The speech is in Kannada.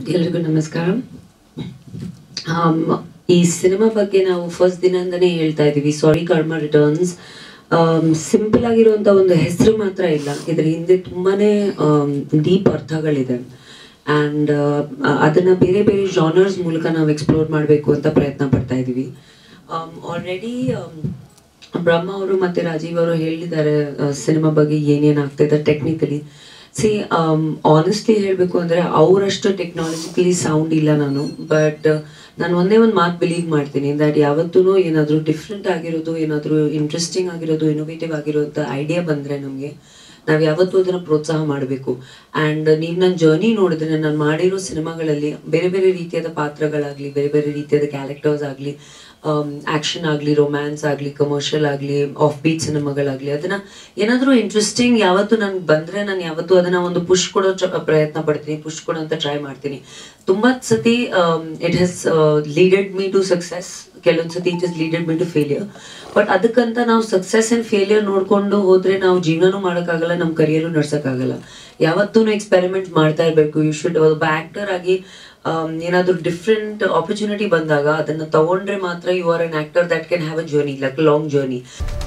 ಎಲ್ರಿಗೂ ನಮಸ್ಕಾರ ಆಮ್, ಈ ಸಿನಿಮಾ ಬಗ್ಗೆ ನಾವು ಫಸ್ಟ್ ದಿನದಿಂದನೇ ಹೇಳ್ತಾ ಇದೀವಿ ಸಾರಿ ಕರ್ಮ ರಿಟರ್ನ್ಸ್ ಸಿಂಪಲ್ ಆಗಿರುವಂತ ಒಂದು ಹೆಸರು ಮಾತ್ರ ಇಲ್ಲ ಇದ್ರ ಹಿಂದೆ ತುಂಬಾನೇ ಡೀಪ್ ಅರ್ಥಗಳಿದೆ ಅಂಡ್ ಅದನ್ನ ಬೇರೆ ಬೇರೆ ಜಾನರ್ಸ್ ಮೂಲಕ ನಾವು ಎಕ್ಸ್ಪ್ಲೋರ್ ಮಾಡಬೇಕು ಅಂತ ಪ್ರಯತ್ನ ಪಡ್ತಾ ಇದೀವಿ ಆಲ್ರೆಡಿ ಬ್ರಹ್ಮ ಅವರು ಮತ್ತೆ ರಾಜೀವ್ ಅವರು ಹೇಳಿದ್ದಾರೆ ಸಿನಿಮಾ ಬಗ್ಗೆ ಏನೇನ್ ಆಗ್ತಿದೆ ಟೆಕ್ನಿಕಲಿ ಸಿ ಆನೆಸ್ಟ್ಲಿ ಹೇಳಬೇಕು ಅಂದ್ರೆ ಅವರಷ್ಟು ಟೆಕ್ನಾಲಜಿಕಲಿ ಸೌಂಡ್ ಇಲ್ಲ ನಾನು ಬಟ್ ನಾನು ಒಂದೇ ಒಂದು ಮಾತು ಬಿಲೀವ್ ಮಾಡ್ತೀನಿ ದಟ್ ಯಾವತ್ತೂ ಏನಾದರೂ ಡಿಫ್ರೆಂಟ್ ಆಗಿರೋದು ಏನಾದರೂ ಇಂಟ್ರೆಸ್ಟಿಂಗ್ ಆಗಿರೋದು ಇನೋವೇಟಿವ್ ಆಗಿರೋಂಥ ಐಡಿಯಾ ಬಂದರೆ ನಮಗೆ ನಾವು ಯಾವತ್ತೂ ಅದನ್ನು ಪ್ರೋತ್ಸಾಹ ಮಾಡಬೇಕು ಆ್ಯಂಡ್ ನೀವು ನನ್ನ ಜರ್ನಿ ನೋಡಿದ್ರೆ ನಾನು ಮಾಡಿರೋ ಸಿನಿಮಾಗಳಲ್ಲಿ ಬೇರೆ ಬೇರೆ ರೀತಿಯಾದ ಪಾತ್ರಗಳಾಗಲಿ ಬೇರೆ ಬೇರೆ ರೀತಿಯಾದ ಕ್ಯಾರೆಕ್ಟರ್ಸ್ ಆಗಲಿ ಆಕ್ಷನ್ ಆಗಲಿ ರೊಮ್ಯಾನ್ಸ್ ಆಗಲಿ ಕಮರ್ಷಿಯಲ್ ಆಗಲಿ ಆಫ್ ಬೀಟ್ ಸಿನಿಮಾಗಳಾಗಲಿ ಅದನ್ನ ಏನಾದರೂ ಇಂಟ್ರೆಸ್ಟಿಂಗ್ ಯಾವತ್ತು ನನ್ಗೆ ಬಂದ್ರೆ ನಾನು ಯಾವತ್ತೂ ಅದನ್ನ ಒಂದು ಪುಷ್ ಕೊಡೋ ಚ- ಪ್ರಯತ್ನ ಪಡ್ತೀನಿ ಪುಷ್ ಕೊಡೋ ಅಂತ ಟ್ರೈ ಮಾಡ್ತೀನಿ ತುಂಬಾ ಸತಿ it has leaded me to success ಕೆಲವೊಂದು ಸತಿ it is leaded me to failure but ಅದಕ್ಕಂತ ನಾವು ಸಕ್ಸಸ್ ಅಂಡ್ ಫೇಲಿಯರ್ ನೋಡ್ಕೊಂಡು ಹೋದ್ರೆ ನಾವು ಜೀವನನೂ ಮಾಡೋಕ್ಕಾಗಲ್ಲ ನಮ್ಮ ಕರಿಯರು ನಡ್ಸಕ್ಕಾಗಲ್ಲ ಯಾವತ್ತೂ ಎಕ್ಸ್ಪೆರಿಮೆಂಟ್ ಮಾಡ್ತಾ ಇರಬೇಕು ಯು ಶುಡ್ ಒಬ್ಬ ಆಕ್ಟರ್ ಆಗಿ ಆಮ್, ಏನಾದ್ರೂ ಡಿಫ್ರೆಂಟ್ ಆಪರ್ಚುನಿಟಿ ಬಂದಾಗ ಅದನ್ನ ತಗೊಂಡ್ರೆ ಮಾತ್ರ you are an actor that can have a journey like long journey